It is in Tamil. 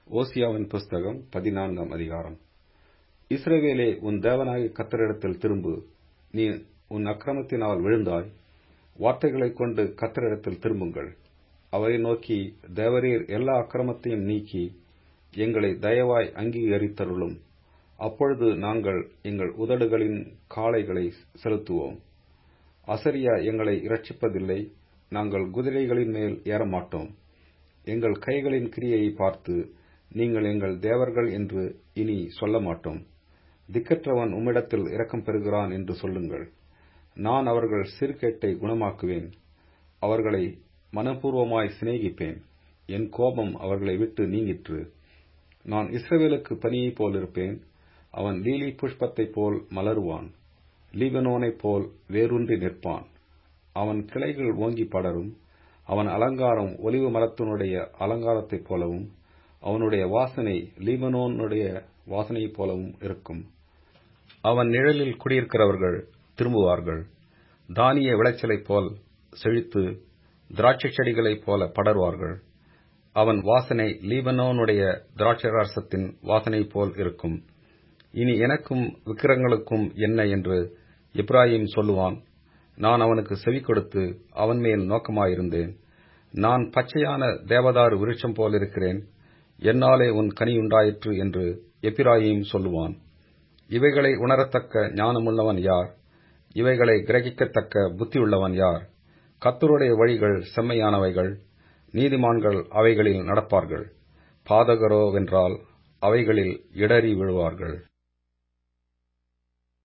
ஓசியாவின் புஸ்தகம் பதினான்காம் அதிகாரம் இஸ்ரவேலே உன் தேவனாகிய கர்த்தரிடத்தில் திரும்பு நீ உன் அக்கிரமத்தினால் விழுந்தாய் வார்த்தைகளைக் கொண்டு கர்த்தரிடத்தில் திரும்புங்கள் அவரை நோக்கி தேவரீர் எல்லா அக்கிரமத்தையும் நீக்கி எங்களை தயவாய் அங்கீகரித்தருளும் அப்பொழுது நாங்கள் எங்கள் உதடுகளின் காளைகளை செலுத்துவோம் அசரியா எங்களை இரட்சிப்பதில்லை நாங்கள் குதிரைகளின் மேல் ஏறமாட்டோம் எங்கள் கைகளின் கிரியையை பார்த்து நீங்கள் எங்கள் தேவர்கள் என்று இனி சொல்ல மாட்டோம் திக்கற்றவன் உம்மிடத்தில் இரக்கம் பெறுகிறான் என்று சொல்லுங்கள் நான் அவர்கள் சீர்கேட்டை குணமாக்குவேன் அவர்களை மனப்பூர்வமாய் சிநேகிப்பேன் என் கோபம் அவர்களை விட்டு நீங்கிற்று நான் இஸ்ரவேலுக்கு பனியைப் போல் இருப்பேன் அவன் லீலி புஷ்பத்தைப் போல் மலருவான் லீபனோனைப் போல் வேரூன்றி நிற்பான் அவன் கிளைகள் ஓங்கி படரும் அவன் அலங்காரம் ஒலிவு மரத்தினுடைய அலங்காரத்தைப் போலவும் அவனுடைய வாசனை லீபனோனுடைய வாசனையைப் போலவும் இருக்கும் அவன் நிழலில் குடியிருக்கிறவர்கள் திரும்புவார்கள் தானிய விளைச்சலைப் போல் செழித்து திராட்சை செடிகளைப் போல படர்வார்கள் அவன் வாசனை லீபனோனுடைய திராட்சரசத்தின் வாசனை போல் இருக்கும் இனி எனக்கும் விக்கிரங்களுக்கும் என்ன என்று இப்ராஹிம் சொல்லுவான் நான் அவனுக்கு செவி கொடுத்து அவன் மேல் நோக்கமாயிருந்தேன் நான் பச்சையான தேவதாரு விருட்சம் போலிருக்கிறேன் என்னாலே உன் கனி உண்டாயிற்று என்று எப்பிராயிம் சொல்லுவான் இவைகளை உணரத்தக்க ஞானமுள்ளவன் யார் இவைகளை கிரகிக்கத்தக்க புத்தியுள்ளவன் யார் கத்தருடைய வழிகள் செம்மையானவைகள் நீதிமான்கள் அவைகளில் நடப்பார்கள் பாதகரோ வென்றால் அவைகளில் இடறி விழுவார்கள்